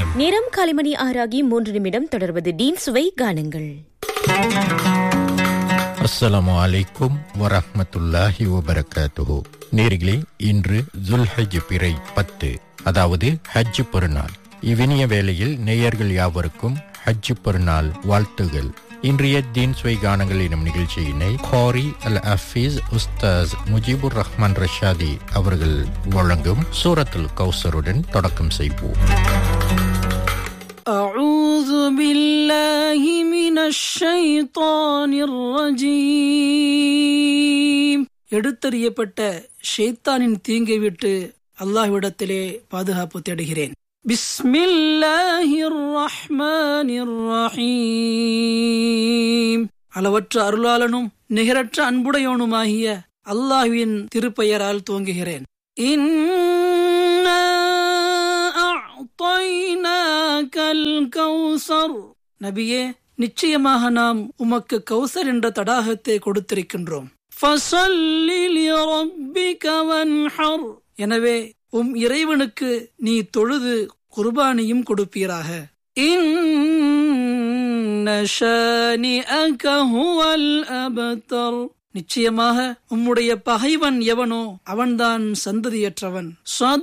நேரம் காலைமணி ஆறாகி மூன்று நிமிடம் தொடர்வது டீன் சுவை கானங்கள் அஸ்ஸலாமு அலைக்கும் வரஹ்மத்துல்லாஹி வபரகாத்துஹு நேர்களே இன்று ஜுல்ஹஜ் பிறை பத்து அதாவது ஹஜ் பெருநாள் இவ்வினிய வேளையில் நேயர்கள் யாவருக்கும் ஹஜ் பெருநாள் வாழ்த்துகள் இன்றைய தீன் சுவை கானங்கள் எனும் நிகழ்ச்சியினை காரி அல் அஃபீஸ் உஸ்தாஸ் முஜிபுர் ரஹ்மான் ரஷாதி அவர்கள் வழங்கும் சூரத்துல் கௌசருடன் தொடக்கம் செய்வோம் أعوذ بالله من الشيطان الرجيم எடுத்தறியப்பட்ட ஷைத்தானின் தீங்கை விட்டு அல்லாஹ்விடத்திலே பாதுகாப்பு தேடுகிறேன் பிஸ்மில்லாஹிர் ரஹ்மானிர் ரஹீம் அளவற்ற அருளாளனும் நிகரற்ற அன்புடையவனுமாகிய அல்லாஹ்வின் திருப்பெயரால் துவங்குகிறேன் இன்னா அஅ்தைனாக்கல் கௌசர் நபியே நிச்சயமாக நாம் உமக்கு கௌசர் என்ற தடாகத்தை கொடுத்திருக்கின்றோம் ஃபஸல்லி லிரப்பிக வன்ஹர் எனவே உம் இறைவனுக்கு நீ தொழுது குர்பானியும் கொடுப்பீராக இன்ன ஷானிஅக ஹுவல் அபதர் நிச்சயமாக உம்முடைய பகைவன் எவனோ அவன்தான் சந்ததியற்றவன்